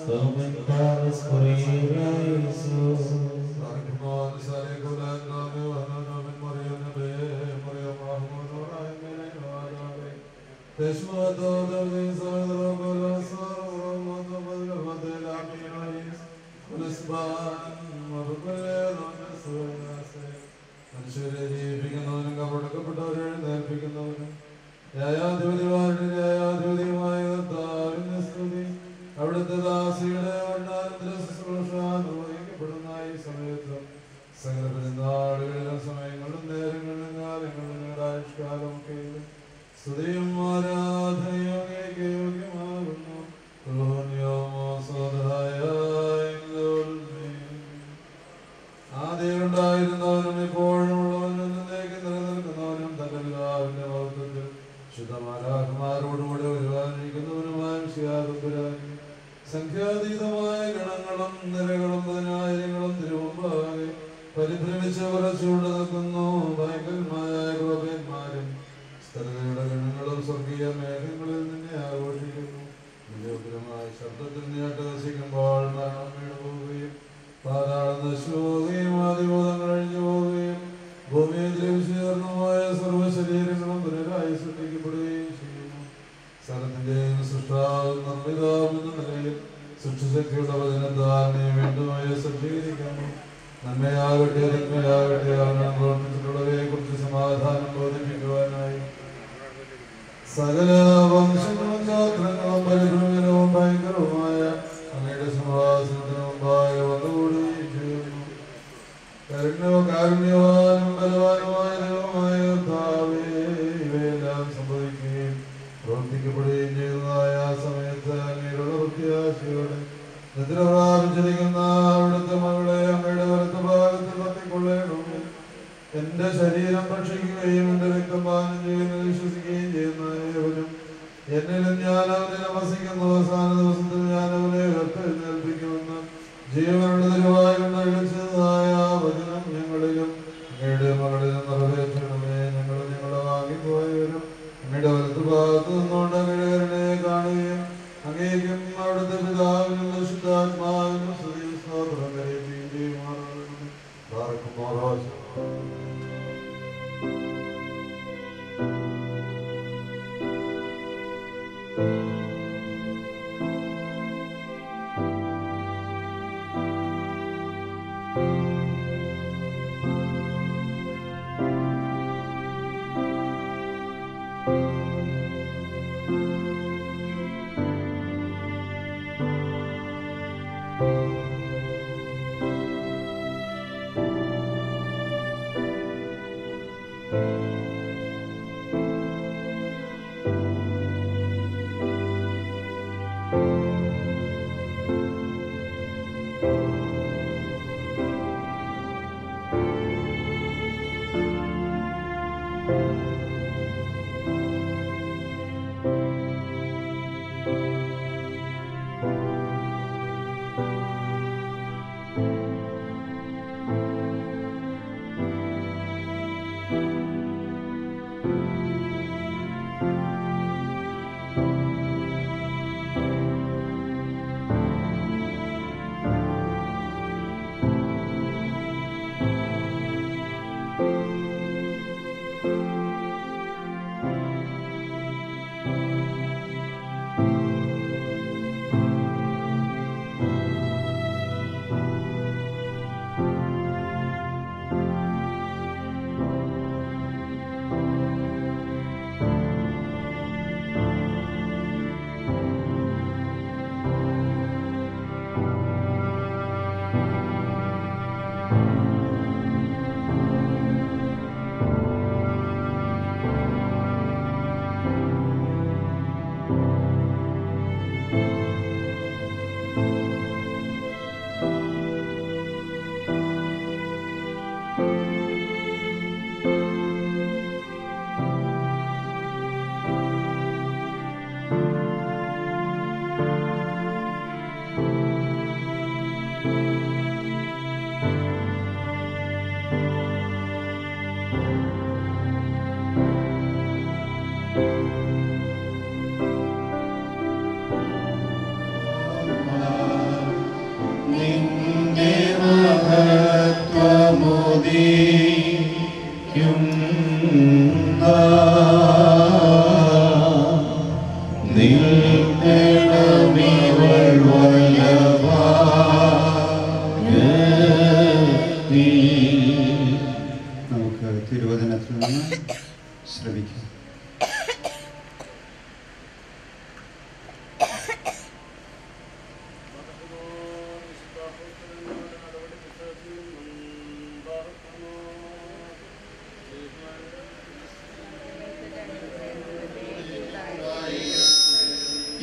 മനുഷ്യരെ ജീവിപ്പിക്കുന്നവനും കപടക്കപ്പെട്ടവരെ എഴുന്നേൽപ്പിക്കുന്നവനും ന്യായാധിപതിമാരുടെ ന്യായാധിപതിയുമായ കർത്താവിന്റെ സ്തുതി അവിടുത്തെ ദാസിയുടെ വർണ്ണാനന്തര ശുശ്രൂഷ നിർവഹിക്കപ്പെടുന്ന ഈ സമയത്തും സകല പെരുന്നാളുകളിലും സമയങ്ങളിലും നേരങ്ങളിലും കാലങ്ങളിലും നിങ്ങളുടെ ആയുഷ്കാലമൊക്കെയിലും സ്തുതിയും ആരാധനയും അങ്ങേക്ക് യോഗ്യമാകുന്നു ക്രോന്യോമോ സോദരായ ആദ്യമുണ്ടായിരുന്നവനും ഇപ്പോഴും ഉള്ളവനും എന്നേക്കും നിലനിൽക്കുന്നവനും തന്റെ പിതാവിന്റെ മഹത്വത്തിൽ ശുദ്ധമാരാകുമാരോടുകൂടി ഒരുവാനിരിക്കുന്നവനുമായ ശിയാതുപുരാനി സംഖ്യാതീതമായ ഗണങ്ങളും നിരകളും പതിനായിരങ്ങളും തിരുമുമ്പാകെ പരിഭ്രമിച്ച് കുറച്ചുകൊണ്ട് നിൽക്കുന്നു ഭയങ്കരമായ ഗോപന്മാരും സ്ഥലതയുടെ ഗണങ്ങളും സ്വർഗീയ മേഘങ്ങളിൽ നിന്നെ ആഘോഷിക്കുന്നു വിലോപരമായ ശബ്ദത്തിൽ നീ അട്ടഹസിക്കുമ്പോൾ മരണം വീണു പോവുകയും പാതാളം നശിക്കുകയും ആദിബോധങ്ങൾ അഴിഞ്ഞു പോവുകയും ഭൂമിയിൽ വിശീർണമായ സർവ്വശരീരങ്ങളും പുനരായി സൃഷ്ടിക്കപ്പെടുകയും ചെയ്യുന്നു സ്ഥലത്തിന്റെയും സൃഷ്ടാവും നിർമ്മിതാവും എന്ന നിലയിൽ സൃഷ്ടിശക്തിയുടെ വചനത്താൽ നീ വീണ്ടുമായി സജ്ജീകരിക്കുന്നു നന്മയാകട്ടെ നന്മയാകട്ടെ അവനെ പ്രവർത്തിച്ചിട്ടുള്ളവയെ കുറിച്ച് സമാധാനം ബോധിപ്പിക്കുവാനായി സകല വംശങ്ങളും ഗോത്രങ്ങളും പരിഭ്രമകരവും ഭയങ്കരവുമായ അങ്ങയുടെ സിംഹാസനത്തിന് മുമ്പാകെ വന്നുകൂടുകയും ചെയ്യുന്നു കരുണ്യോ കാരുണ്യവാനും ബലവാനുമായ ദൈവമായ കർത്താവേ, ഇവയെല്ലാം സംഭവിക്കുകയും പ്രവർത്തിക്കപ്പെടുകയും ചെയ്യുന്നതായ ആ സമയത്ത് അങ്ങനെയുള്ള പ്രത്യാശയോടെ നിദ്ര പ്രാപിച്ചിരിക്കുന്ന അവിടുത്തെ മകളെ അങ്ങയുടെ വലത്ത് ഭാഗത്ത് തത്തിക്കൊള്ളേണമേ എന്റെ ശരീരം ഭക്ഷിക്കുകയും എന്റെ രക്തം പാനം ചെയ്യുന്നത് വിശ്വസിക്കുകയും ചെയ്യുന്ന ഏവനും എന്നിലും ഞാൻ അവനെ നമസിക്കുന്ന അവസാന ദിവസത്തിൽ ഞാൻ അവനെ ഉയർത്തെഴുന്നേൽപ്പിക്കുമെന്ന് ജീവനുള്ള തിരുവായി കൊണ്ട് വിളിച്ചതായ ആ വചനം ഞങ്ങളിലും അങ്ങയുടെ മകളിലും നിറവേറ്റണമേ ഞങ്ങൾ ഞങ്ങളെ വാങ്ങിപ്പോയവരും അങ്ങയുടെ വലത്ത് ഭാഗത്ത് നിന്നുകൊണ്ട് അങ്ങയുടെ കരുണയെ കാണുകയും അങ്ങേക്കും അവിടുത്തെ പിതാവിനും പരിശുദ്ധാത്മാവിനും സ്തുതിയും സ്തോത്രം കരയുകയും ചെയ്യുമാറാകണമേ. പാർക്കുമോറോ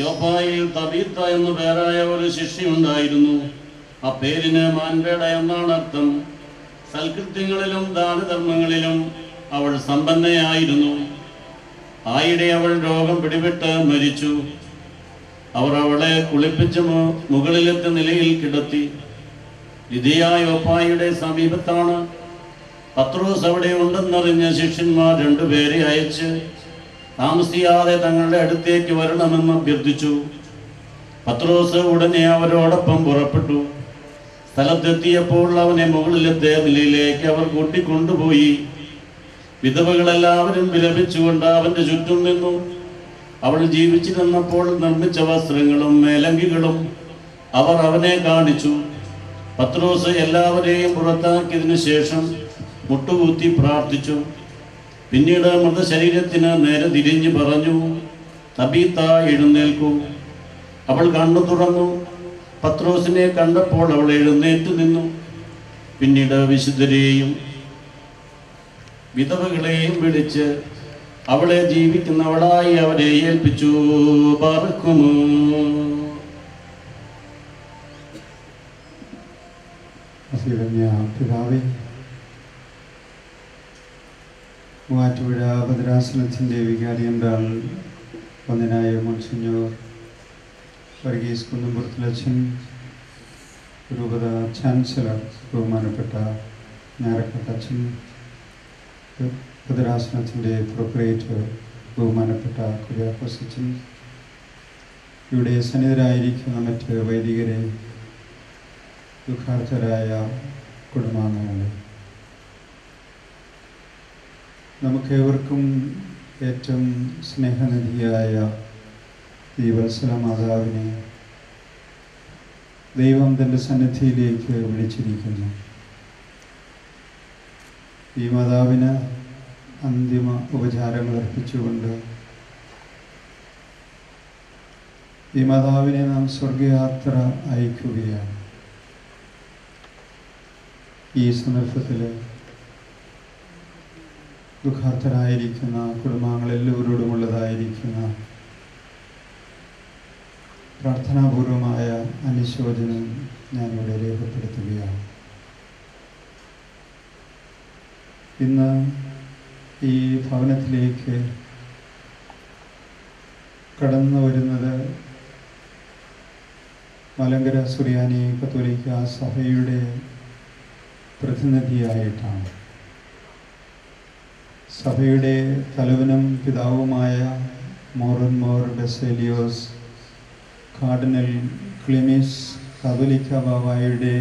യോപ്പായിൽ തബീത്ത എന്നു പേരായ ഒരു ശിഷ്യയുണ്ടായിരുന്നു ആ പേരിന് മാൻപേട എന്നാണ് അർത്ഥം സൽകൃത്യങ്ങളിലും ദാനധർമ്മങ്ങളിലും അവൾ സമ്പന്നയായിരുന്നു ആയിടെ അവൾ രോഗം പിടിപെട്ട് മരിച്ചു അവർ അവളെ കുളിപ്പിച്ച് മു- മുകളിലത്തെ നിലയിൽ കിടത്തി ലിതിയായ ഒപ്പായിയുടെ സമീപത്താണ് പത്രോസ് അവിടെ ഉണ്ടെന്നറിഞ്ഞ ശിഷ്യന്മാർ രണ്ടുപേരെ അയച്ച് താമസിയാതെ തങ്ങളുടെ അടുത്തേക്ക് വരണമെന്ന് അഭ്യർത്ഥിച്ചു പത്രോസ് ഉടനെ അവരോടൊപ്പം പുറപ്പെട്ടു സ്ഥലത്തെത്തിയപ്പോൾ അവനെ മുകളിലത്തെ നിലയിലേക്ക് അവർ കൂട്ടിക്കൊണ്ടുപോയി വിധവകളെല്ലാവരും വിലപിച്ചുകൊണ്ട് അവന്റെ ചുറ്റും നിന്നു അവൾ ജീവിച്ചിരുന്നപ്പോൾ നിർമ്മിച്ച വസ്ത്രങ്ങളും മേലങ്കികളും അവർ അവനെ കാണിച്ചു പത്രോസ് എല്ലാവരെയും പുറത്താക്കിയതിനു ശേഷം മുട്ടുകുത്തി പ്രാർത്ഥിച്ചു പിന്നീട് മൃതശരീരത്തിന് നേരെ തിരിഞ്ഞു പറഞ്ഞു തബീത്ത എഴുന്നേൽക്കൂ അവൾ കണ്ണു തുറന്നു പത്രോസിനെ കണ്ടപ്പോൾ അവൾ എഴുന്നേറ്റ് നിന്നു പിന്നീട് വിശുദ്ധരെയും വിധവകളെയും വിളിച്ച് അവളെ ജീവിക്കുന്നവളായി അവരെ ഏൽപ്പിച്ചു പറക്കുമോ അസിരമ്യ പിതാവേ മൂവാറ്റുപുഴ ഭദ്രാസനത്തിൻ്റെ വികാരിയണ്ടാൾ വന്ദനായ മോൺസിഞ്ഞോർ വർഗീസ് കുന്നമ്പുറത്തിലച്ഛൻ രൂപത ചാൻസലർ ബഹുമാനപ്പെട്ട ഞാറക്കട്ടച്ഛൻ ഭദ്രാസനത്തിൻ്റെ പ്രൊപ്പറേറ്റർ ബഹുമാനപ്പെട്ട കുര്യാക്കോസച്ചൻ ഇവിടെ സന്നിധരായിരിക്കുന്ന മറ്റ് വൈദികരെ ദുഃഖാർത്ഥരായ കുടുംബാംഗങ്ങളെ നമുക്കേവർക്കും ഏറ്റവും സ്നേഹനിധിയായ ഈ വത്സല മാതാവിനെ ദൈവം തൻ്റെ സന്നിധിയിലേക്ക് വിളിച്ചിരിക്കുന്നു ഈ മാതാവിന് അന്തിമ ഉപചാരങ്ങൾ അർപ്പിച്ചുകൊണ്ട് ഈ മാതാവിനെ നാം സ്വർഗയാത്ര അയക്കുകയാണ് ഈ സന്ദർഭത്തിൽ ദുഃഖാർത്ഥരായിരിക്കുന്ന കുടുംബാംഗങ്ങളെല്ലാവരോടുമുള്ളതായിരിക്കുന്ന പ്രാർത്ഥനാപൂർവമായ അനുശോചനം ഞാനിവിടെ രേഖപ്പെടുത്തുകയാണ് ഇന്ന് ഈ ഭവനത്തിലേക്ക് കടന്നു വരുന്നത് മലങ്കര സുറിയാനി കത്തോലിക്ക സഭയുടെ പ്രതിനിധിയായിട്ടാണ് സഭയുടെ തലവനും പിതാവുമായ മോറൻ മോർ ബെസേലിയോസ് കാർഡിനൽ ക്ലിമിസ് കാതോലിക്ക ബാബായുടെ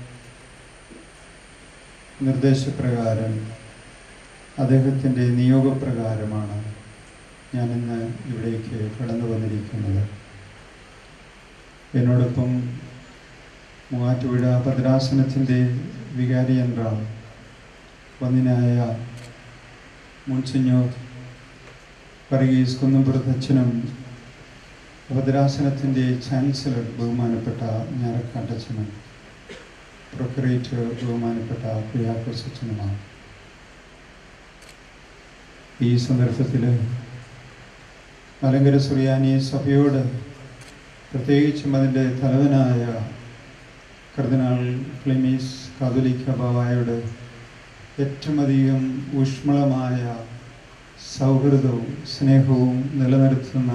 നിർദ്ദേശപ്രകാരം അദ്ദേഹത്തിൻ്റെ നിയോഗപ്രകാരമാണ് ഞാനിന്ന് ഇവിടേക്ക് കടന്നു വന്നിരിക്കുന്നത് എന്നോടൊപ്പം മൂവാറ്റുപുഴ ഭദ്രാസനത്തിൻ്റെ വികാരി എൻറാം വന്നിനായ മുൻസിഞ്ഞോർ വർഗീസ് കുന്നമ്പുറത്തച്ഛനും ഭദ്രാസനത്തിൻ്റെ ചാൻസലർ ബഹുമാനപ്പെട്ട ഞാറക്കാട്ടച്ഛനും പ്രൊക്കറേറ്റർ ബഹുമാനപ്പെട്ട കുര്യാക്കോസ് അച്ഛനുമാണ് ഈ സന്ദർഭത്തിൽ മലങ്കര സുറിയാനി സഭയോട് പ്രത്യേകിച്ചും അതിൻ്റെ തലവനായ കർദിനാൾ ക്ലിമീസ് കാതോലിക്ക ബാവായോട് ഏറ്റവും അധികം ഊഷ്മളമായ സൗഹൃദവും സ്നേഹവും നിലനിർത്തുന്ന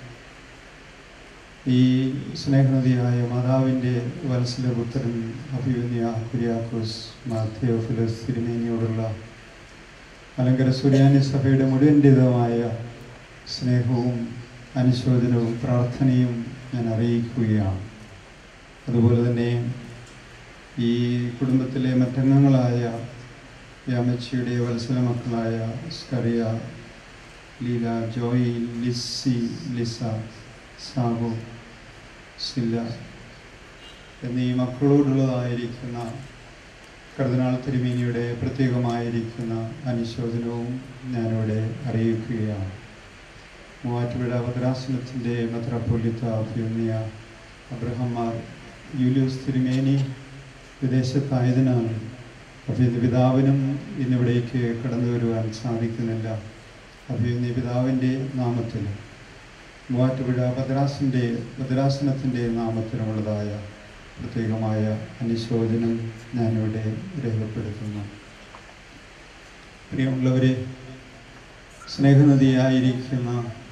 ഈ സ്നേഹനദിയായ മാതാവിൻ്റെ വത്സലപുത്രൻ അഭിമന്യ കുര്യാക്കോസ് മാത്യോഫിലസ് തിരുമേനിയോടുള്ള മലങ്കര സുറിയാനി സഭയുടെ മുഴുവൻ്റെതുമായ സ്നേഹവും അനുശോചനവും പ്രാർത്ഥനയും ഞാൻ അറിയിക്കുകയാണ് അതുപോലെ തന്നെ ഈ കുടുംബത്തിലെ മറ്റംഗങ്ങളായ യാമച്ചിയുടെ വത്സല മക്കളായ സ്കറിയ ലീല ജോയി ലിസ്സി ലിസ സാബു സില്ല എന്നീ മക്കളോടുള്ളതായിരിക്കുന്ന കർദിനാൾ തിരുമേനിയുടെ പ്രത്യേകമായിരിക്കുന്ന അനുശോചനവും ഞാനിവിടെ അറിയിക്കുകയാണ് മൂവാറ്റുപുഴ ഭദ്രാസനത്തിൻ്റെ മെത്രാപ്പൊലിത്ത അഭ്യുന്നിയ അബ്രഹമാർ യൂലിയോസ് തിരുമേനി വിദേശത്തായതിനാൽ അഭിയുന്ന പിതാവിനും ഇന്നിവിടേക്ക് കടന്നു വരുവാൻ സാധിക്കുന്നില്ല അഭിയുന്ന പിതാവിൻ്റെ നാമത്തിൽ മൂവാറ്റുപുഴ ഭദ്രാസിൻ്റെ ഭദ്രാസനത്തിൻ്റെ നാമത്തിനുള്ളതായ പ്രത്യേകമായ അനുശോചനം ഞാനിവിടെ രേഖപ്പെടുത്തുന്നു പ്രിയമുള്ളവരെ സ്നേഹനദിയായിരിക്കുന്ന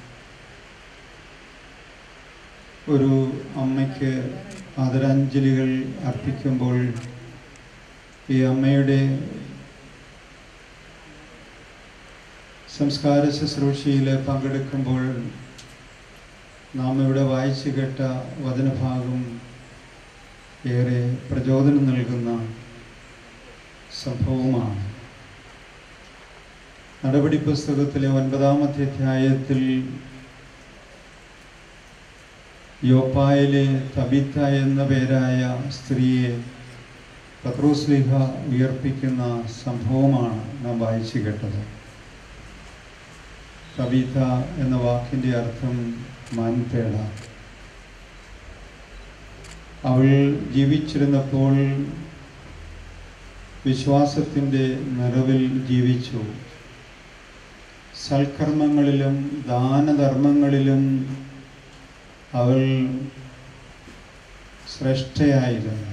ഒരു അമ്മയ്ക്ക് ആദരാഞ്ജലികൾ അർപ്പിക്കുമ്പോൾ ഈ അമ്മയുടെ സംസ്കാര ശുശ്രൂഷയിൽ പങ്കെടുക്കുമ്പോൾ നാം ഇവിടെ വായിച്ചു കേട്ട വചനഭാഗം ഏറെ പ്രചോദനം നൽകുന്ന സംഭവമാണ് നടപടി പുസ്തകത്തിലെ ഒൻപതാമത്തെ അധ്യായത്തിൽ യോപ്പായിലെ തബിത്ത എന്ന പേരായ സ്ത്രീയെ പത്രോസ്ലിഹ ഉയർപ്പിക്കുന്ന സംഭവമാണ് നാം വായിച്ചു കേട്ടത് തബീത്ത എന്ന വാക്കിൻ്റെ അർത്ഥം മാൻപേട അവൾ ജീവിച്ചിരുന്നപ്പോൾ വിശ്വാസത്തിൻ്റെ നിറവിൽ ജീവിച്ചു സൽക്കർമ്മങ്ങളിലും ദാനധർമ്മങ്ങളിലും അവൾ ശ്രേഷ്ഠയായിരുന്നു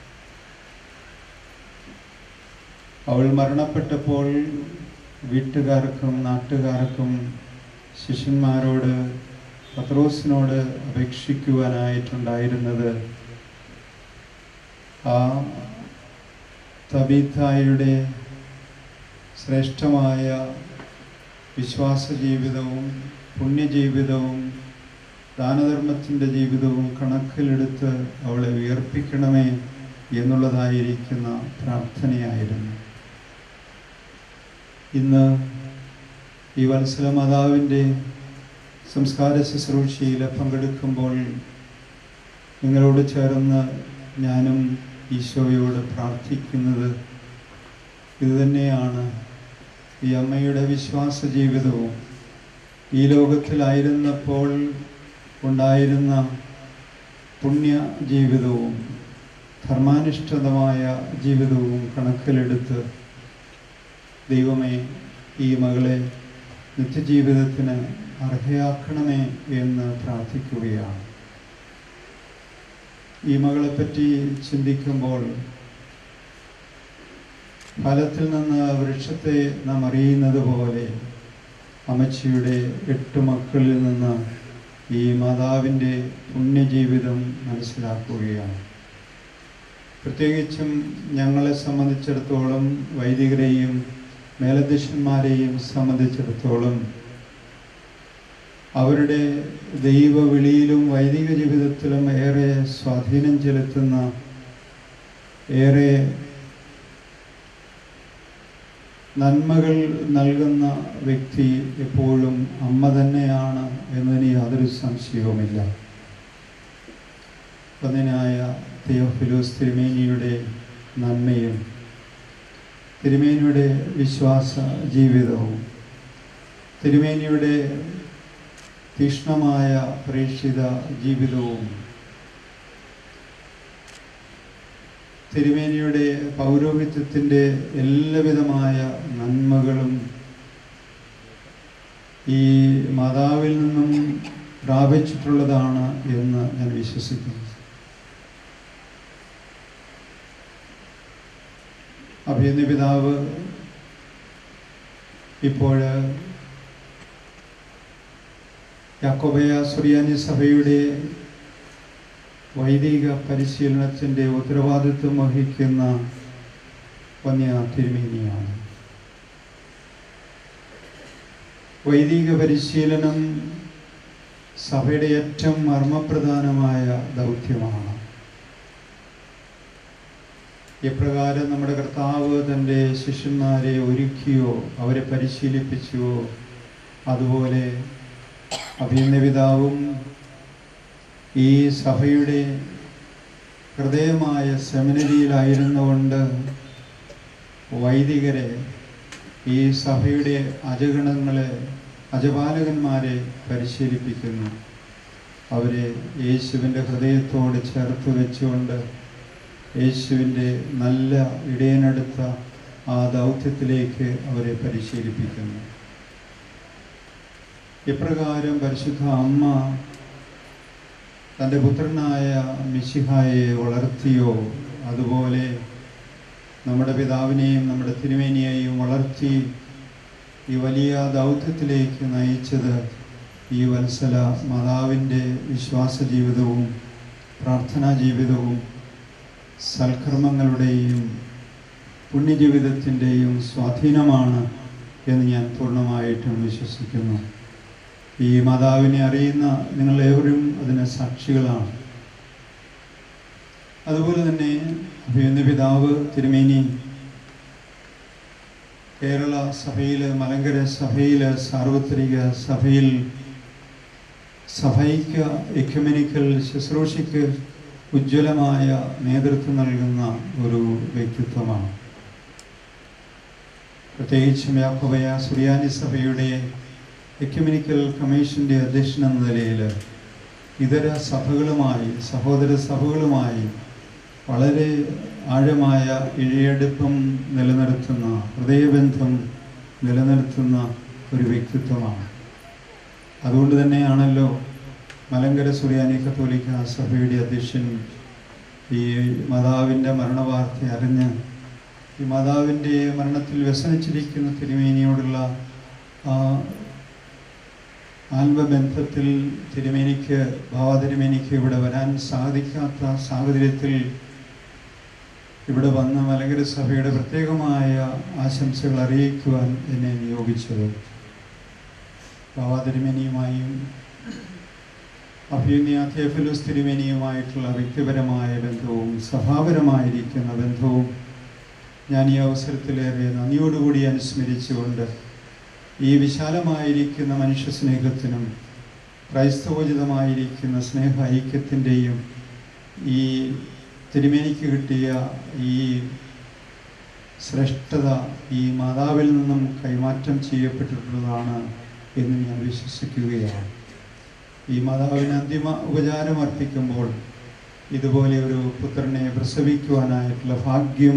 അവൾ മരണപ്പെട്ടപ്പോൾ വീട്ടുകാർക്കും നാട്ടുകാർക്കും ശിഷ്യന്മാരോട് പത്രോസിനോട് അപേക്ഷിക്കുവാനായിട്ടുണ്ടായിരുന്നത് ആ തബീത്തായുടെ ശ്രേഷ്ഠമായ വിശ്വാസ ജീവിതവും പുണ്യജീവിതവും ദാനധർമ്മത്തിൻ്റെ ജീവിതവും കണക്കിലെടുത്ത് അവളെ ഉയർപ്പിക്കണമേ എന്നുള്ളതായിരിക്കുന്ന പ്രാർത്ഥനയായിരുന്നു ഇന്ന് ഈ വത്സല മാതാവിൻ്റെ സംസ്കാര ശുശ്രൂഷയിൽ പങ്കെടുക്കുമ്പോൾ നിങ്ങളോട് ചേർന്ന് ഞാനും ഈശോയോട് പ്രാർത്ഥിക്കുന്നത് ഇതുതന്നെയാണ് ഈ അമ്മയുടെ വിശ്വാസ ജീവിതവും ഈ ലോകത്തിലായിരുന്നപ്പോൾ ഉണ്ടായിരുന്ന പുണ്യ ജീവിതവും ധർമാനുഷ്ഠിതമായ ജീവിതവും കണക്കിലെടുത്ത് ദൈവമേ ഈ മകളെ നിത്യജീവിതത്തിന് അർഹയാക്കണമേ എന്ന് പ്രാർത്ഥിക്കുകയാണ് ഈ മകളെപ്പറ്റി ചിന്തിക്കുമ്പോൾ ഫലത്തിൽ നിന്ന് വൃക്ഷത്തെ നാം അറിയുന്നത് പോലെ അമ്മച്ചിയുടെ എട്ട് മക്കളിൽ നിന്ന് ഈ മാതാവിൻ്റെ പുണ്യജീവിതം മനസ്സിലാക്കുകയാണ് പ്രത്യേകിച്ചും ഞങ്ങളെ സംബന്ധിച്ചിടത്തോളം വൈദികരെയും മേലധ്യക്ഷന്മാരെയും സംബന്ധിച്ചിടത്തോളം അവരുടെ ദൈവവിളിയിലും വൈദിക ജീവിതത്തിലും ഏറെ സ്വാധീനം ചെലുത്തുന്ന ഏറെ നന്മകൾ നൽകുന്ന വ്യക്തി എപ്പോഴും അമ്മ തന്നെയാണ് എന്നതിന് യാതൊരു സംശയവുമില്ല ഒന്നിനായ തിയോഫിലോസ് തിരുമേനിയുടെ നന്മയും തിരുമേനിയുടെ വിശ്വാസ ജീവിതവും തിരുമേനിയുടെ തീക്ഷ്ണമായ പ്രേക്ഷിത ജീവിതവും തിരുമേനിയുടെ പൗരോഹിത്യത്തിൻ്റെ എല്ലാവിധമായ നന്മകളും ഈ മാതാവിൽ നിന്നും പ്രാപിച്ചിട്ടുള്ളതാണ് എന്ന് ഞാൻ വിശ്വസിക്കുന്നു അഭിയന്യ പിതാവ് ഇപ്പോൾ യാക്കോബയ സുറിയാനി സഭയുടെ വൈദിക പരിശീലനത്തിൻ്റെ ഉത്തരവാദിത്വം വഹിക്കുന്ന വന്യ തിരുമേനിയാണ് വൈദിക പരിശീലനം സഭയുടെ ഏറ്റവും മർമ്മപ്രധാനമായ ദൗത്യമാണ് എപ്രകാരം നമ്മുടെ കർത്താവ് തൻ്റെ ശിഷ്യന്മാരെ ഒരുക്കിയോ അവരെ പരിശീലിപ്പിച്ചുവോ അതുപോലെ അഭിനവിതാവും ഈ സഭയുടെ ഹൃദയമായ സെമിനറിയിലായിരുന്നുകൊണ്ട് വൈദികരെ ഈ സഭയുടെ അജഗണങ്ങളെ അജപാലകന്മാരെ പരിശീലിപ്പിക്കുന്നു അവരെ യേശുവിൻ്റെ ഹൃദയത്തോട് ചേർത്ത് വെച്ചുകൊണ്ട് യേശുവിൻ്റെ നല്ല ഇടയനെടുത്ത ആ ദൗത്യത്തിലേക്ക് അവരെ പരിശീലിപ്പിക്കുന്നു ഇപ്രകാരം പരിശുദ്ധ അമ്മ തൻ്റെ പുത്രനായ മിശിഹായെ വളർത്തിയോ അതുപോലെ നമ്മുടെ പിതാവിനെയും നമ്മുടെ തിരുമേനിയെയും വളർത്തി ഈ വലിയ ദൗത്യത്തിലേക്ക് നയിച്ചത് ഈ വത്സല മാതാവിൻ്റെ വിശ്വാസ ജീവിതവും പ്രാർത്ഥനാ ജീവിതവും സൽക്കർമ്മങ്ങളുടെയും പുണ്യജീവിതത്തിൻ്റെയും സ്വാധീനമാണ് എന്ന് ഞാൻ പൂർണ്ണമായിട്ടും വിശ്വസിക്കുന്നു ഈ മാതാവിനെ അറിയുന്ന നിങ്ങളേവരും അതിന് സാക്ഷികളാണ് അതുപോലെ തന്നെ അഭിമന്യ പിതാവ് തിരുമേനി കേരള സഭയിൽ മലങ്കര സഭയിൽ സാർവത്രിക സഭയിൽ സഭയ്ക്ക് എക്യുമെനിക്കൽ ശുശ്രൂഷയ്ക്ക് ഉജ്ജ്വലമായ നേതൃത്വം നൽകുന്ന ഒരു വ്യക്തിത്വമാണ് പ്രത്യേകിച്ചും യാക്കോബയ സുറിയാനി സഭയുടെ എക്യുമെനിക്കൽ കമ്മീഷൻ്റെ അധ്യക്ഷൻ എന്ന നിലയിൽ ഇതര സഭകളുമായി സഹോദര സഭകളുമായി വളരെ ആഴമായ ഇഴയെടുപ്പം നിലനിർത്തുന്ന ഹൃദയബന്ധം നിലനിർത്തുന്ന ഒരു വ്യക്തിത്വമാണ് അതുകൊണ്ട് തന്നെയാണല്ലോ മലങ്കര സുറിയാനി കത്തോലിക്ക സഭയുടെ അധ്യക്ഷൻ ഈ മാതാവിൻ്റെ മരണവാർത്ത അറിഞ്ഞ് ഈ മാതാവിൻ്റെ മരണത്തിൽ വ്യസനിച്ചിരിക്കുന്ന തിരുമേനിയോടുള്ള ആ ആത്മബന്ധത്തിൽ തിരുമേനിക്ക് ഭാവതിരുമേനിക്ക് ഇവിടെ വരാൻ സാധിക്കാത്ത സാഹചര്യത്തിൽ ഇവിടെ വന്ന മലങ്കര സഭയുടെ പ്രത്യേകമായ ആശംസകൾ അറിയിക്കുവാൻ എന്നെ നിയോഗിച്ചത് ഭാവാതിരുമേനിയുമായും അഭ്യുന്യ തേഫലുസ് തിരുമേനിയുമായിട്ടുള്ള വ്യക്തിപരമായ ബന്ധവും സഭാപരമായിരിക്കുന്ന ബന്ധവും ഞാൻ ഈ അവസരത്തിലേറെ നന്ദിയോടുകൂടി അനുസ്മരിച്ചുകൊണ്ട് ഈ വിശാലമായിരിക്കുന്ന മനുഷ്യ സ്നേഹത്തിനും ക്രൈസ്തവോചിതമായിരിക്കുന്ന സ്നേഹ ഐക്യത്തിൻ്റെയും ഈ തിരുമേനിക്ക് കിട്ടിയ ഈ ശ്രേഷ്ഠത ഈ മാതാവിൽ നിന്നും കൈമാറ്റം ചെയ്യപ്പെട്ടിട്ടുള്ളതാണ് എന്ന് ഞാൻ വിശ്വസിക്കുകയാണ് ഈ മാതാവിന് അന്തിമ ഉപചാരം അർപ്പിക്കുമ്പോൾ ഇതുപോലെ ഒരു പുത്രനെ പ്രസവിക്കുവാനായിട്ടുള്ള ഭാഗ്യം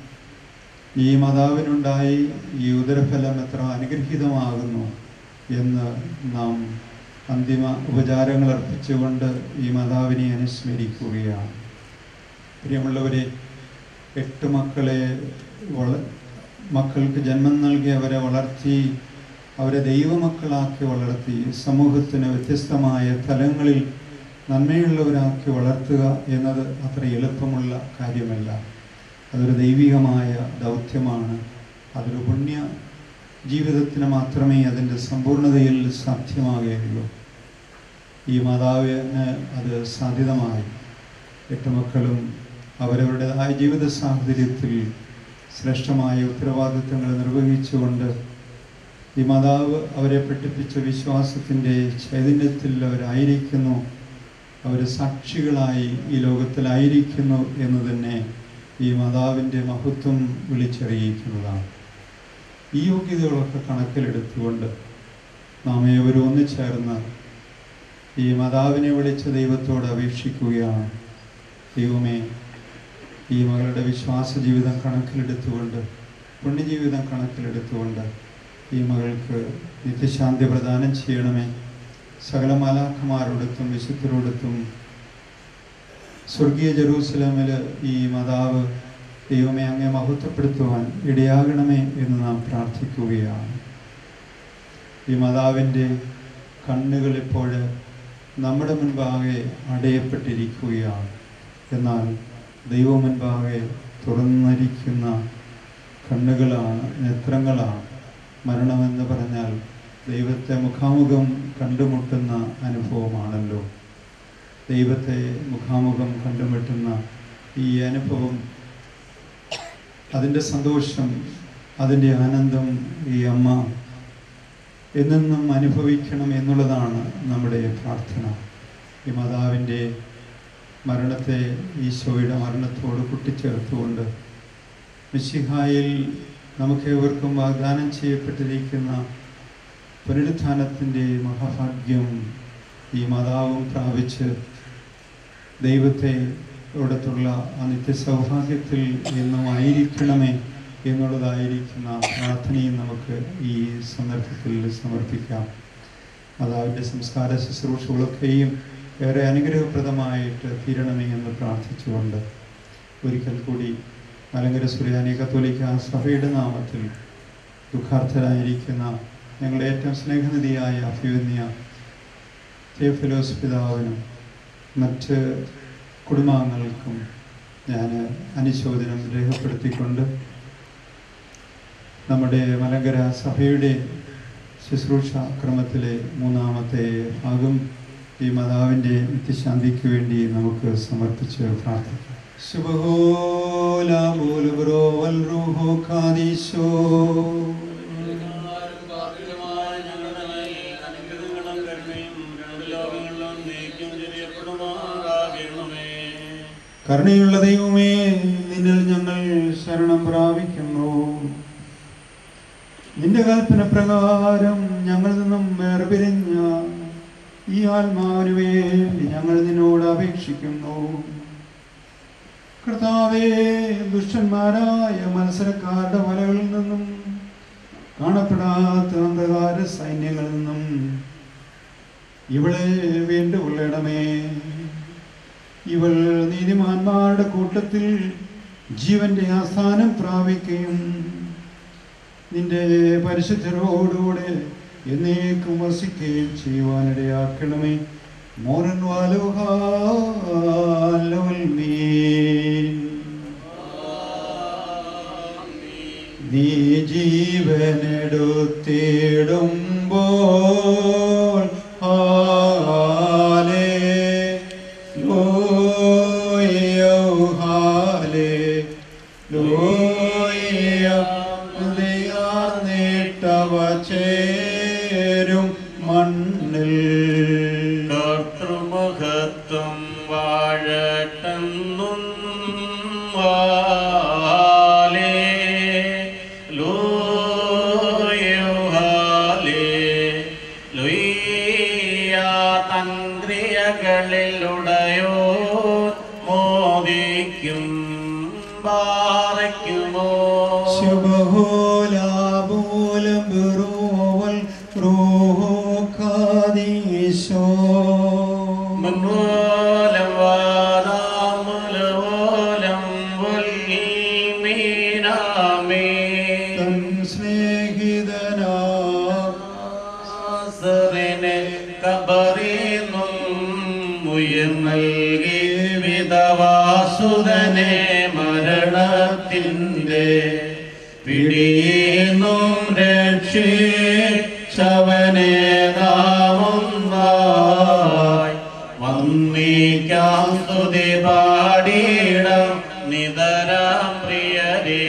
ഈ മാതാവിനുണ്ടായി ഈ ഉദരഫലം എത്ര അനുഗ്രഹീതമാകുന്നു എന്ന് നാം അന്തിമ ഉപചാരങ്ങൾ അർപ്പിച്ചുകൊണ്ട് ഈ മാതാവിനെ അനുസ്മരിക്കുകയാണ് പ്രിയമുള്ളവരെ എട്ട് മക്കളെ വള മക്കൾക്ക് ജന്മം നൽകി അവരെ വളർത്തി അവരെ ദൈവമക്കളാക്കി വളർത്തി സമൂഹത്തിന് വ്യത്യസ്തമായ തലങ്ങളിൽ നന്മയുള്ളവരാക്കി വളർത്തുക എന്നത് അത്ര എളുപ്പമുള്ള കാര്യമല്ല അതൊരു ദൈവികമായ ദൗത്യമാണ് അതൊരു പുണ്യ ജീവിതത്തിന് മാത്രമേ അതിൻ്റെ സമ്പൂർണ്ണതയിൽ സാധ്യമാകുകയുള്ളൂ ഈ മാതാവിന് അത് സാധ്യതമായി എട്ട് മക്കളും അവരവരുടേതായ ജീവിത സാഹചര്യത്തിൽ ശ്രേഷ്ഠമായ ഉത്തരവാദിത്തങ്ങൾ നിർവഹിച്ചുകൊണ്ട് ഈ മാതാവ് അവരെ പഠിപ്പിച്ച വിശ്വാസത്തിൻ്റെ ചൈതന്യത്തിൽ അവരായിരിക്കുന്നു അവർ സാക്ഷികളായി ഈ ലോകത്തിലായിരിക്കുന്നു എന്ന് തന്നെ ഈ മാതാവിൻ്റെ മഹത്വം വിളിച്ചറിയിക്കുന്നതാണ് ഈ യോഗ്യതകളൊക്കെ കണക്കിലെടുത്തുകൊണ്ട് നാം ഏവരും ഒന്നിച്ചേർന്ന് ഈ മാതാവിനെ വിളിച്ച ദൈവത്തോട് അപേക്ഷിക്കുകയാണ് ദൈവമേ ഈ മകളുടെ വിശ്വാസ ജീവിതം കണക്കിലെടുത്തുകൊണ്ട് പുണ്യജീവിതം കണക്കിലെടുത്തുകൊണ്ട് ഈ മകൾക്ക് നിത്യശാന്തി പ്രദാനം ചെയ്യണമേ സകല മാലാഖമാരോടത്തും വിശുദ്ധരോടത്തും സ്വർഗീയ ജെറൂസലമിൽ ഈ മാതാവ് ദൈവമേ അങ്ങെ മഹത്വപ്പെടുത്തുവാൻ ഇടയാകണമേ എന്ന് നാം പ്രാർത്ഥിക്കുകയാണ് ഈ മാതാവിൻ്റെ കണ്ണുകൾ ഇപ്പോൾ നമ്മുടെ മുൻപാകെ അടയപ്പെട്ടിരിക്കുകയാണ് എന്നാൽ ദൈവം മുൻപാകെ തുറന്നിരിക്കുന്ന കണ്ണുകളാണ് നേത്രങ്ങളാണ് മരണമെന്ന് പറഞ്ഞാൽ ദൈവത്തെ മുഖാമുഖം കണ്ടുമുട്ടുന്ന അനുഭവമാണല്ലോ ദൈവത്തെ മുഖാമുഖം കണ്ടുമുട്ടുന്ന ഈ അനുഭവം അതിൻ്റെ സന്തോഷം അതിൻ്റെ ആനന്ദം ഈ അമ്മ എന്നെന്നും അനുഭവിക്കണം എന്നുള്ളതാണ് നമ്മുടെ പ്രാർത്ഥന ഈ മാതാവിൻ്റെ മരണത്തെ ഈശോയുടെ മരണത്തോട് കൂട്ടിച്ചേർത്തുകൊണ്ട് മിശിഹായിൽ നമുക്കേവർക്കും വാഗ്ദാനം ചെയ്യപ്പെട്ടിരിക്കുന്ന പുനരുത്ഥാനത്തിൻ്റെ മഹാഭാഗ്യം ഈ മാതാവും പ്രാപിച്ച് ദൈവത്തെ ോടത്തുള്ള ആ നിത്യസൗഭാഗ്യത്തിൽ എന്നും ആയിരിക്കണമേ എന്നുള്ളതായിരിക്കുന്ന പ്രാർത്ഥനയും നമുക്ക് ഈ സന്ദർഭത്തിൽ സമർപ്പിക്കാം മാതാവിൻ്റെ സംസ്കാര ശുശ്രൂഷകളൊക്കെയും ഏറെ അനുഗ്രഹപ്രദമായിട്ട് തീരണമേ എന്ന് പ്രാർത്ഥിച്ചുകൊണ്ട് ഒരിക്കൽ കൂടി മലങ്കര സുറിയാനി കത്തോലിക്ക സഭയുടെ നാമത്തിൽ ദുഃഖാർത്ഥരായിരിക്കുന്ന ഞങ്ങളുടെ ഏറ്റവും സ്നേഹനിധിയായ അഭിവന്യ തേഫിലോസ് പിതാവിനും മറ്റ് കുടുംബാംഗങ്ങൾക്കും ഞാൻ അനുശോചനം രേഖപ്പെടുത്തിക്കൊണ്ട് നമ്മുടെ മലങ്കര സഭയുടെ ശുശ്രൂഷ ക്രമത്തിലെ മൂന്നാമത്തെ ഭാഗം ഈ മാതാവിൻ്റെ നിത്യശാന്തിക്ക് വേണ്ടി നമുക്ക് സമർപ്പിച്ച് പ്രാർത്ഥിക്കാം കരുണയുള്ള ദൈവമേ നിന്നിൽ ഞങ്ങൾ ശരണം പ്രാപിക്കുന്നു നിന്റെ കൽപ്പന പ്രകാരം ഞങ്ങളിൽ നിന്നും വേർപിരിഞ്ഞ ഈ ആത്മാവിന് വേണ്ടി ഞങ്ങൾ നിന്നോട് അപേക്ഷിക്കുന്നു കർത്താവേ ദുഷ്ടന്മാരായ മത്സരക്കാരുടെ വലകളിൽ നിന്നും കാണപ്പെടാത്ത അന്ധകാര സൈന്യങ്ങളിൽ നിന്നും ഇവളെ വേണ്ടുകൊള്ളണമേ ഇവൾ നീതിമാന്മാരുടെ കൂട്ടത്തിൽ ജീവന്റെ ആസ്ഥാനം പ്രാപിക്കുകയും നിന്റെ പരിശുദ്ധരോടുകൂടെ എന്നേക്കും വസിക്കുകയും ചെയ്യുവാനിടയാക്കണമേ മോരൻ നീ ജീവനെടുത്തിടുമ്പോൾ ഹാലേ ലോയോ ഹാലേ ലോയ നീട്ടവ ചേരും മണ്ണിൽ കർത്തൃമഹത്വം വാഴട്ടെന്നും വാലേ ലോയോ ഹാലേ ലൊയ്യ തന്ത്രിയകളിലുടയോ മോദിക്കും പാറയ്ക്കുമോ ശുഭഹോലാബോലം ബറോവൽ റോഹാദീശോ മൻമൂലം വാദാമുലോലം വൽമീനാമേ തൻ സ്നേഹിതനാ ആസറിനെ കബറിന്നും ഉയർന്നൽകി വിധവാസുതനെ മരണത്തിൻ്റെ പിടിയെന്നും രക്ഷിച്ചവനെ നാമൊന്നായി വന്നിക്കാം സ്തുതി പാടിയിടം നിതരാം പ്രിയരേ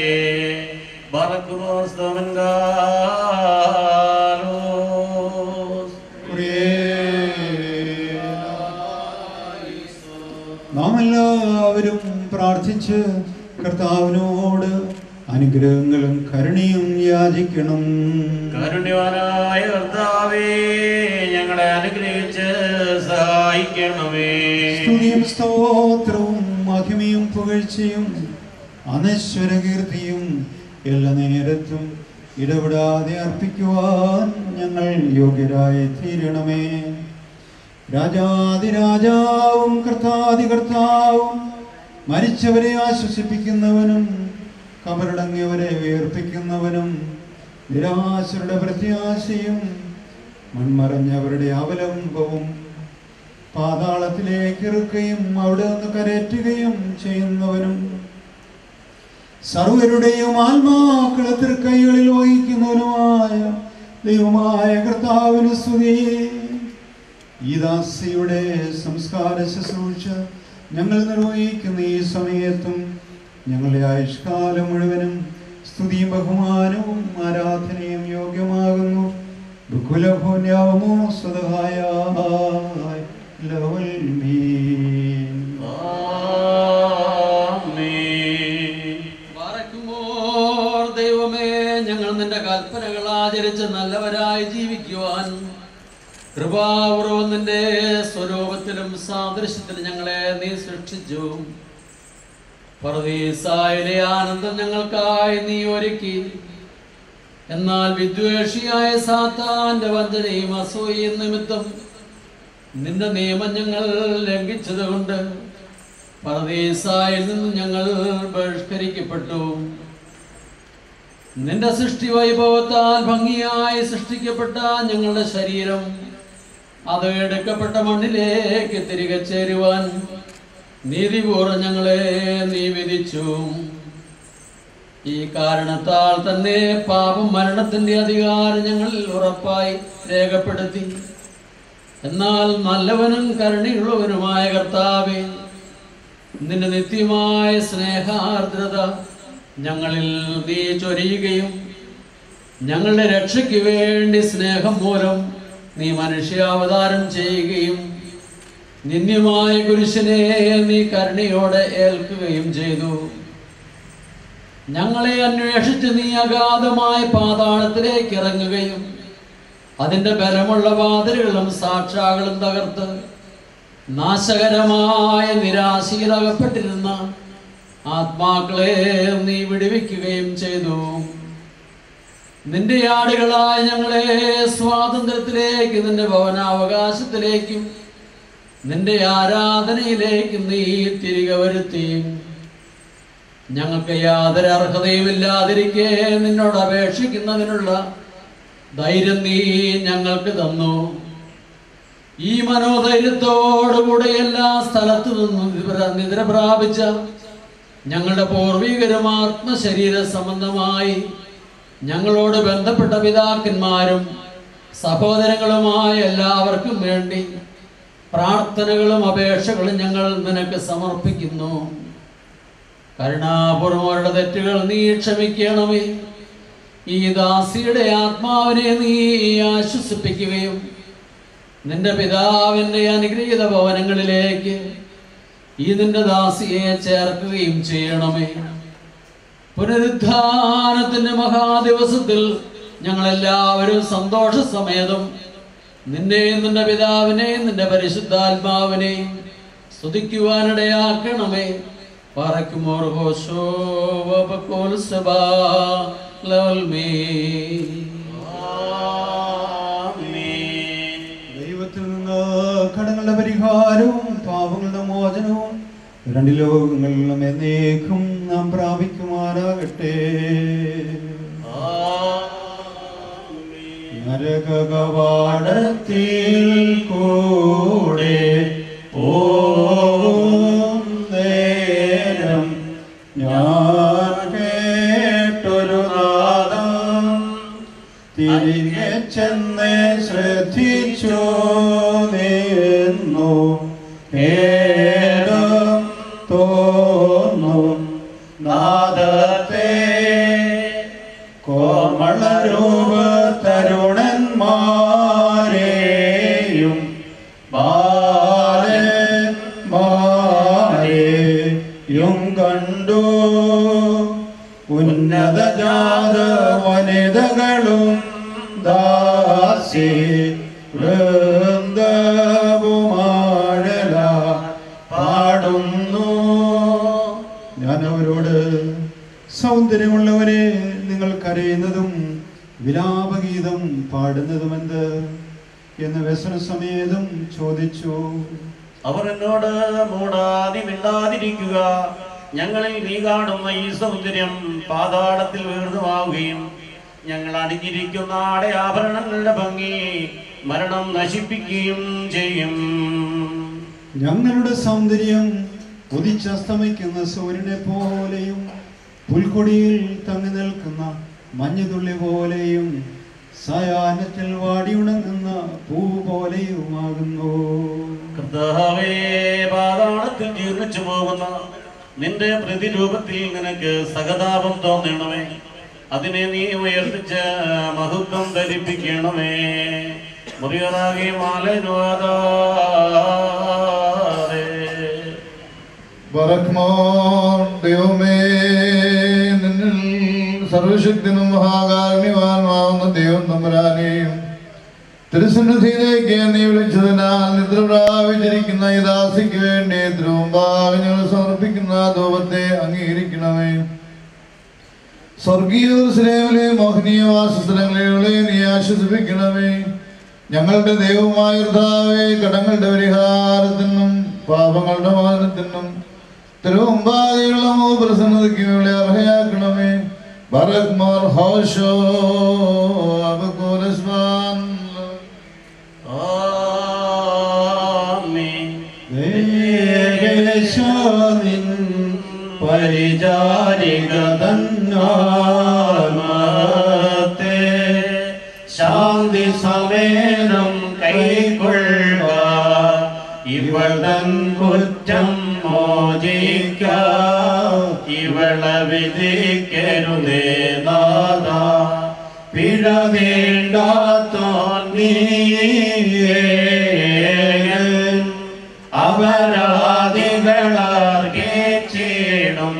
ബർക്കുമോസ്തവൻകാലോസ് നാം എല്ലാവരും പ്രാർത്ഥിച്ച് കർത്താവിനോട് അനുഗ്രഹങ്ങളും കരുണയും യാചിക്കണം കാരുണ്യവാനായ കർത്താവേ ഞങ്ങളെ അനുഗ്രഹിച്ച് സഹായിക്കണമേ സ്തുതിയും സ്തോത്രവും മഹിമയും പുകഴ്ചയും അനശ്വര കീർത്തിയും എല്ലാ നേരത്തും ഇടപെടാതെ അർപ്പിക്കുവാൻ ഞങ്ങൾ യോഗ്യരായി തീരണമേ രാജാതിരാജാവും കർത്താതി കർത്താവും മരിച്ചവരെ ആശ്വസിപ്പിക്കുന്നവനും കബറടങ്ങിയവരെ ഉയർപ്പിക്കുന്നവനും നിരാശരുടെ പ്രത്യാശയും മൺമറഞ്ഞവരുടെ അവലംബവും പാതാളത്തിലേക്ക് ഇറുക്കുകയും അവിടെ നിന്ന് കരയറ്റുകയും ചെയ്യുന്നവനും സർവരുടെയും ആത്മാക്കളെ തൃക്കൈകളിൽ വഹിക്കുന്നവനുമായ ദൈവമായ കർത്താവിന് സ്തുതി ഈ ദാസിയുടെ സംസ്കാര ശുശ്രൂഷ ഞങ്ങൾ നിർവഹിക്കുന്ന ഈ സമയത്തും ഞങ്ങളുടെ ആയുഷ്കാലം മുഴുവനും സ്തുതിയും ബഹുമാനവും ആരാധനയും യോഗ്യമാകുന്നു ബുക്കുലഭൂന്യാവമോ സ്വതഹായ ലവൽ മീൻ ആമേൻ. പാറയ്ക്കുമോർ ദൈവമേ ഞങ്ങൾ നിന്റെ കൽപ്പനകൾ ആചരിച്ച് നല്ലവരായി ജീവിക്കുവാൻ കൃപാപൂർവം നിന്റെ സ്വരൂപത്തിലും സാദൃശ്യത്തിലും ഞങ്ങളെ നീ സൃഷ്ടിച്ചു പർദീസായിലെ ആനന്ദം ഞങ്ങൾക്കായി നീ ഒരുക്കി എന്നാൽ വിദ്വേഷിയായ സാത്താന്റെ വഞ്ചനയും അസൂയയും നിമിത്തം നിന്റെ നിയമം ഞങ്ങൾ ലംഘിച്ചതുകൊണ്ട് പരദേശായിൽ നിന്ന് ഞങ്ങൾ ബഹിഷ്കരിക്കപ്പെട്ടു നിന്റെ സൃഷ്ടി വൈഭവത്താൽ ഭംഗിയായി സൃഷ്ടിക്കപ്പെട്ട ഞങ്ങളുടെ ശരീരം അത് എടുക്കപ്പെട്ട മണ്ണിലേക്ക് തിരികെ ചേരുവാൻ നീതിപൂർവ്വം ഞങ്ങളെ നീ വിധിച്ചു ഈ കാരണത്താൽ തന്നെ പാപം മരണത്തിന്റെ അധികാരം ഞങ്ങളിൽ ഉറപ്പായി രേഖപ്പെടുത്തി എന്നാൽ നല്ലവനും കരുണയുള്ളവനുമായ കർത്താവേ നിന്റെ നിത്യമായ സ്നേഹാർദ്രത ഞങ്ങളിൽ നീ ചൊരിയുകയും ഞങ്ങളുടെ രക്ഷയ്ക്ക് വേണ്ടി സ്നേഹം മൂലം നീ മനുഷ്യാവതാരം ചെയ്യുകയും നിന്ദ്യമായ കുരിശിനെ നീ കരുണയോടെ ഏൽക്കുകയും ചെയ്തു ഞങ്ങളെ അന്വേഷിച്ച് നീ അഗാധമായ പാതാളത്തിലേക്ക് ഇറങ്ങുകയും അതിന്റെ ബലമുള്ള വാതിലുകളും സാക്ഷാകളും തകർത്ത് നാശകരമായ നിരാശയിൽ അകപ്പെട്ടിരുന്ന ആത്മാക്കളെ നീ വിടുവിക്കുകയും ചെയ്തു നിന്റെ ആടുകളായ ഞങ്ങളെ സ്വാതന്ത്ര്യത്തിലേക്ക് നിന്റെ ഭവനാവകാശത്തിലേക്കും നിന്റെ ആരാധനയിലേക്കും നീ തിരികെ വരുത്തി ഞങ്ങൾക്ക് യാതൊരു അർഹതയുമില്ലാതിരിക്കെ നിന്നോട് അപേക്ഷിക്കുന്നതിനുള്ള ധൈര്യം നീ ഞങ്ങൾക്ക് തന്നു ഈ മനോധൈര്യത്തോടുകൂടെ എല്ലാ സ്ഥലത്തു നിന്നും നിദ്ര- നിദ്ര പ്രാപിച്ച ഞങ്ങളുടെ പൂർവികരും ആത്മശരീര സംബന്ധമായി ഞങ്ങളോട് ബന്ധപ്പെട്ട പിതാക്കന്മാരും സഹോദരങ്ങളുമായ എല്ലാവർക്കും വേണ്ടി പ്രാർത്ഥനകളും അപേക്ഷകളും ഞങ്ങൾ നിനക്ക് സമർപ്പിക്കുന്നു കരുണാപൂർവരുടെ തെറ്റുകൾ നീ ക്ഷമിക്കണമേ ഈ ദാസിയുടെ ആത്മാവിനെ നീ ആശ്വസിപ്പിക്കുകയും നിന്റെ പിതാവിന്റെ അനുഗ്രഹീത ഭവനങ്ങളിലേക്ക് ഈ നിന്റെ ദാസിയെ ചേർക്കുകയും ചെയ്യണമേ പുനരുദ്ധാനത്തിന്റെ മഹാദിവസത്തിൽ ഞങ്ങളെല്ലാവരും സന്തോഷ സമേതം നിന്നെയും നിന്റെ പിതാവിനെയും നിന്റെ പരിശുദ്ധാത്മാവിനെയും സ്തുതിക്കുവാനിടയാക്കണമേ പറക്കുമോർ ഹോശോ വബക്കോൽ സബാ ലവൽ മേ ആമേൻ. ദൈവത്തിൽ നിന്ന് കടങ്ങളുടെ പരിഹാരവും പാപങ്ങളുടെ മോചനവും രണ്ട് ലോകങ്ങളിലും എന്നേക്കും നാം പ്രാപിക്കുമാറാകട്ടെ ആമേൻ. നരകവാടത്തിൽ കൂടെ പോവും നേരം ഞാൻ കേട്ടൊരു നാദം തിരികെ ചെന്ന് ശ്രദ്ധിച്ചു നിന്നു ഏതും തോന്നും നാദത്തെ കോമളരൂപ തരുണന്മാരെയും ബാലന്മാരെയും കണ്ടു ഉന്നത ജാത വനിതകളും ദാസി വൃന്ദവുമാഴല പാടുന്നു ഞാൻ അവരോട് സൗന്ദര്യമുള്ളവരെ നിങ്ങൾ കരയുന്നതും വിലാപഗീതം പാടുന്നതുമെന്ത് എന്ന് വ്യസന സമേതം ചോദിച്ചു അവർ എന്നോട് മൂടാതി മിണ്ടാതിരിക്കുക ഞങ്ങളിൽ നീ കാണുന്ന ഈ സൗന്ദര്യം പാതാളത്തിൽ വീർന്നുമാവുകയും ഞങ്ങൾ അണിഞ്ഞിരിക്കുന്ന ആടെ ആഭരണങ്ങളുടെ ഭംഗി മരണം നശിപ്പിക്കുകയും ചെയ്യും ഞങ്ങളുടെ സൗന്ദര്യം ഉദിച്ചസ്തമിക്കുന്ന സൂര്യനെ പോലെയും പുൽക്കൊടിയിൽ തങ്ങി നിൽക്കുന്ന മഞ്ഞുതുള്ളി പോലെയും സയാനത്തിൽ വാടിയുണങ്ങുന്ന പൂ പോലെയുമാകുന്നു കർത്താവേ പാതാളത്തിൽ ജീർണിച്ചു പോകുന്ന നിന്റെ പ്രതിരൂപത്തിൽ നിനക്ക് സഹതാപം തോന്നണമേ അതിനെ നീ ഉയർപ്പിച്ച് മഹത്വം ധരിപ്പിക്കണമേ മുറിയറാകെ മാലനുവാദേ ബറക്മോൻ ദൈവമേ നിന്നിൽ സർവശക്തിനും മഹാകാരുണ്യവാനുമാവുന്ന ദൈവം തമ്പുരാനെയും തിരുസന്നിധിയിലേക്ക് നീ വിളിച്ചതിനാൽ നിദ്ര പ്രാപിച്ചിരിക്കുന്ന ഈ ദാസിക്ക് വേണ്ടി തിരുമുമ്പാകെ ഞങ്ങൾ സമർപ്പിക്കുന്ന ധൂപത്തെ അംഗീകരിക്കണമേ സ്വർഗീയോസ്ലേമിലെ മോഹനീയ വാസസ്ഥലങ്ങളിലെ നീ ആശ്വസിപ്പിക്കണമേ ഞങ്ങളുടെ ദൈവമായ കർത്താവേ കടങ്ങളുടെ പരിഹാരത്തിനും പാപങ്ങളുടെ മോചനത്തിനും തിരുവമ്പാതിയുള്ള പ്രസന്നതയ്ക്ക് ഇവിടെ അർഹയാക്കണമേ ബറക്മാർ ഹോഷോ അബുക്കുലസ്മാൻ ആമേൻ ദേശാനിൻ പരിചാരിക തന്നാമത്തെ ശാന്തി സമേതം കൈക്കൊള്ളുക ഇവൾ തൻ കുറ്റം മോചിക്ക ഇവളെ വിധിക്കരുതേ നാദ പിഴ നീണ്ടാത്തോൻ നീയേ അപരാധികളർഗേച്ചിടും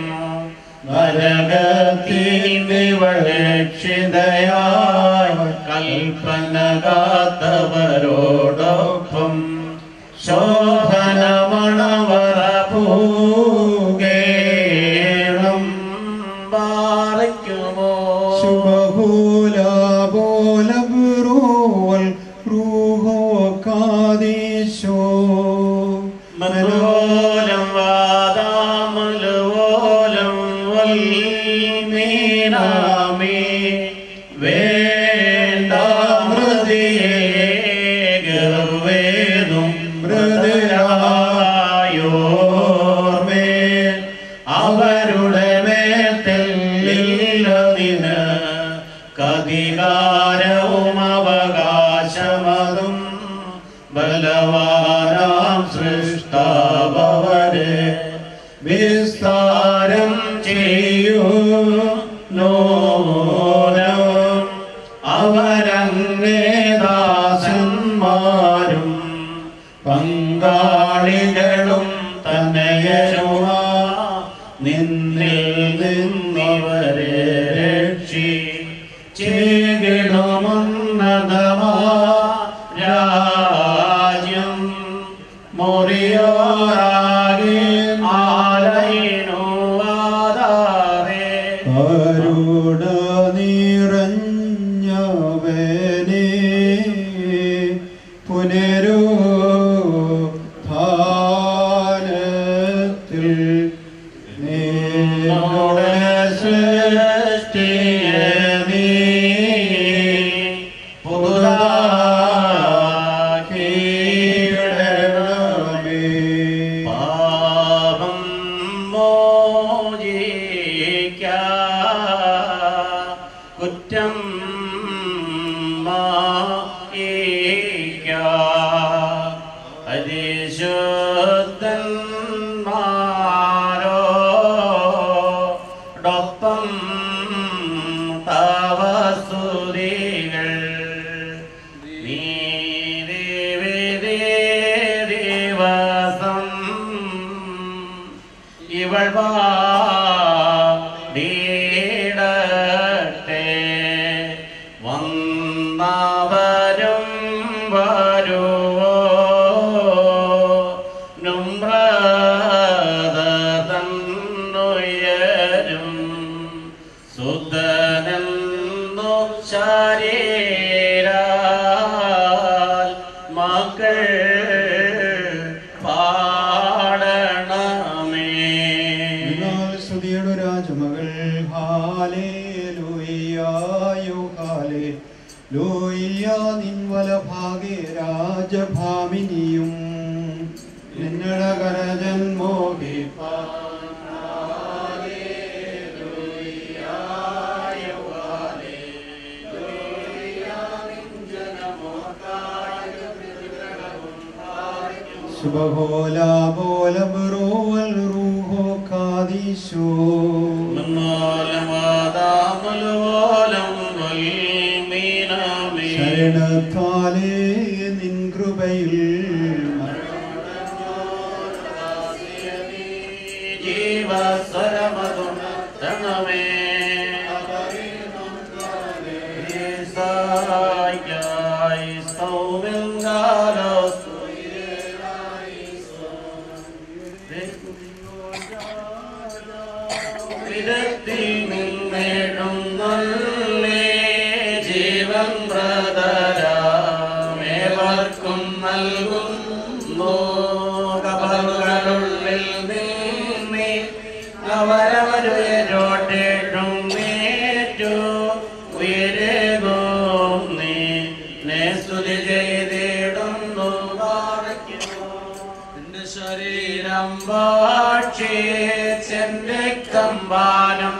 നരകത്തിനിവളക്ഷിതയായി കൽപ്പന കാത്തവരോടൊപ്പം ശോഭനമണവറ പൂകേണം പാറയ്ക്കുമോ ശുഭഹൂലാബോലബുറോൽ റൂഹോ കാദീശോ മലോലം വാദാമലോലം വൽമീനാമി വേണ്ടാമൃതിയേ ഗർവേദും മൃദുരായോർമേൽ അവരുടെ മേത്തെല്ലില്ലതിന് കതികാരവും അവകാശമതും ബലവാനാം സൃഷ്ടാവരെ വിസ്താരം ചെയ്യൂ നോരം അവരങ്ങേദാസന്മാരും പങ്കാളികളും തന്നെയരുവാ നിന്നിൽ നിന്നിവരെ രക്ഷി ചേകിടുമുന്നതമാ രാജ്യം മുറിയോറാകെ ആലയിനു ആധാരേ കരുണ നിറഞ്ഞവനെ പുനരോ ഭാരത്തിൽ നിന്നോട് സൃഷ്ടിയെ നീ പുതുതാക്കിയിടണമേ. പാപം മോചിക്ക കുറ്റം മായിക്ക പരിശുദ്ധന്മാരോടൊപ്പം തവസുരികൾ നീതിവിധി ദിവസം ഇവൾ പാടിയിടട്ടെ വന്നവരും വരുവോ തന്നുയരും സുധനെന്നു ശരീരാൽ മക്കൾ പാടണമേ എന്നാൽ സ്തുതിയുടെ രാജമകൾ ഹാലേ ലൂയ്യായോ ഹാലേ ലൂയ്യ നിൻ വലഭാഗേ രാജഭാമിനിയും നിന്നട കരജൻ മോഹിപ്പാൻ ശുഭഹോല ബോലബറോവൽ റൂഹോ കാദീശോ മന്നോലമാതാമലോലം വൽമീനാമേ ശരണത്താലേ നിൻ കൃപയിൽ ജീവസ്വരമതും തണമേ ഈസായ്ക്കായി സൗമിൽഗാലോസ് വിധത്തിൽ നിന്നേടും അവരവരുയരോട്ടേട്ടും നേറ്റു ഉയരേകും നീ നെ സ്തുതി ചെയ്തിടുന്നു പാറയ്ക്കുന്നു എന്റെ ശരീരം ഭക്ഷിച്ചെന്റെ കമ്പാനം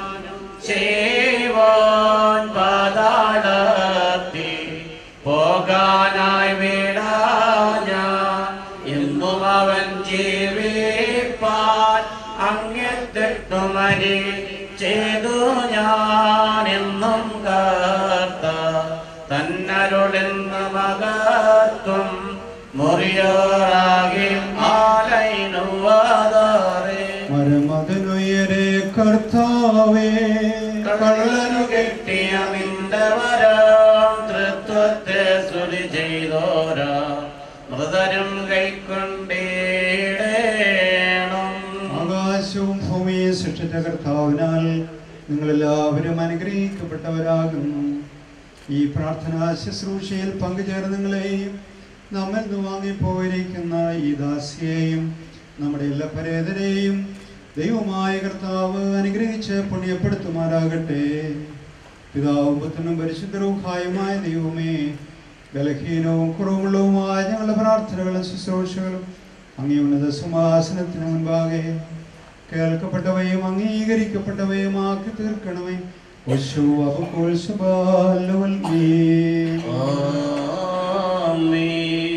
ചെയ്വാൻ പാതാളത്തി പോകാനായി വിടാഞ്ഞ എന്നും അവൻ ജീവിപ്പാൻ അങ്ങെത്തിട്ടുമരി ചെയ്തു ഞാൻ എന്നും കാത്ത തന്നരുടെന്ന് മകത്വം മുറിയോറാകി ആലൈനുവാതാറേ മരമതിനുയരെ കർത്താവേ കള്ളനു കെട്ടിയ നിന്റെ വരം തൃത്വത്തെ സ്തുതി ചെയ്തോരാ മൃതരും കൈക്കൊണ്ടേടേണം ആകാശവും ഭൂമിയെ സൃഷ്ടിച്ച കർത്താവിനാൽ നിങ്ങളെല്ലാവരും അനുഗ്രഹിക്കപ്പെട്ടവരാകുന്നു ഈ പ്രാർത്ഥനാ ശുശ്രൂഷയിൽ പങ്കുചേർന്ന് നിങ്ങളെയും നമ്മിൽ നിന്ന് വാങ്ങിപ്പോയിരിക്കുന്ന ഈ ദാസിയെയും നമ്മുടെ എല്ലാ പരേതരെയും ദൈവമായ കർത്താവ് അനുഗ്രഹിച്ച് പുണ്യപ്പെടുത്തുമാറാകട്ടെ പിതാവും പുത്രനും പരിശുദ്ധരൂഹായുമായ ദൈവമേ ബലഹീനവും കുറവുള്ളതുമായ ഞങ്ങളുടെ പ്രാർത്ഥനകളും ശുശ്രൂഷകളും അങ്ങേ ഉന്നത സിംഹാസനത്തിന് മുൻപാകെ കേൾക്കപ്പെട്ടവയും അംഗീകരിക്കപ്പെട്ടവയുമാക്കി തീർക്കണമേ ഓശോ അപകോൾ സുബാലുവൽ ആമേൻ